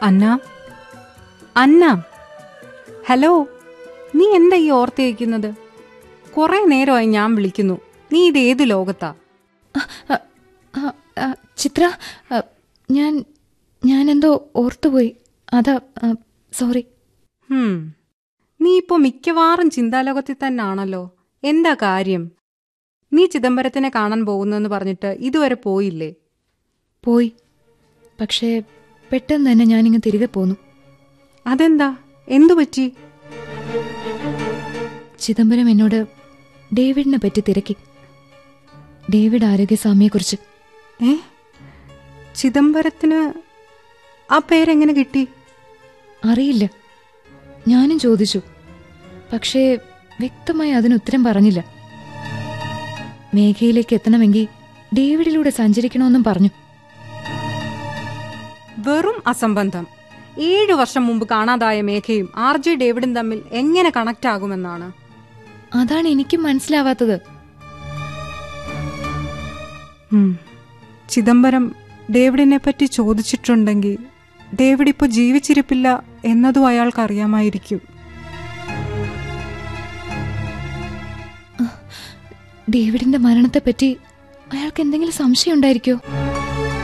അന്ന അന്ന hello നീ എന്താ ഈ ഓർത്തേക്കുന്നത് കുറെ നേരമായി ഞാൻ വിളിക്കുന്നു നീ ഇത് ഏത് ലോകത്താ ആ, ആ, ആ, ചിത്ര ആ, ഞാൻ ഞാൻ എന്തോ ഓർത്തുപോയി അതാ ആ, സോറി ഹും നീ ഇപ്പോ മിക്കവാറും ചിന്താലോകത്തിൽ തന്നെയാണല്ലോ എന്താ കാര്യം നീ ചിദംബരത്തിനെ കാണാൻ പോകുന്നെന്ന് പറഞ്ഞിട്ട് ഇതുവരെ പോയില്ലേ പോയി പക്ഷേ പെട്ടെന്ന് തന്നെ ഞാനിങ്ങ് തിരികെ പോന്നു അതെന്താ എന്തു പറ്റി ചിദംബരം എന്നോട് ഡേവിഡിനെ പറ്റി തിരക്കി ഡേവിഡ് ആരോഗ്യസ്വാമിയെക്കുറിച്ച് ഏ ചിദംബരത്തിന് ആ പേരെങ്ങനെ കിട്ടി അറിയില്ല ഞാനും ചോദിച്ചു പക്ഷേ വ്യക്തമായി അതിന് ഉത്തരം പറഞ്ഞില്ല മേഘയിലേക്ക് എത്തണമെങ്കിൽ ഡേവിഡിലൂടെ സഞ്ചരിക്കണമെന്നും പറഞ്ഞു വെറും അസംബന്ധം ഏഴു വർഷം മുമ്പ് കാണാതായ മേഘയും ആർ ജെ ഡേവിഡും തമ്മിൽ എങ്ങനെ കണക്ട് ആകുമെന്നാണ് അതാണ് എനിക്കും മനസ്സിലാവാത്തത് ഉം. ചിദംബരം ഡേവിഡിനെ പറ്റി ചോദിച്ചിട്ടുണ്ടെങ്കിൽ ഡേവിഡ് ഇപ്പോൾ ജീവിച്ചിരിപ്പില്ല എന്നതും അയാൾക്ക് അറിയാമായിരിക്കും ഡേവിഡിന്റെ മരണത്തെപ്പറ്റി അയാൾക്ക് എന്തെങ്കിലും സംശയം ഉണ്ടായിരിക്കോ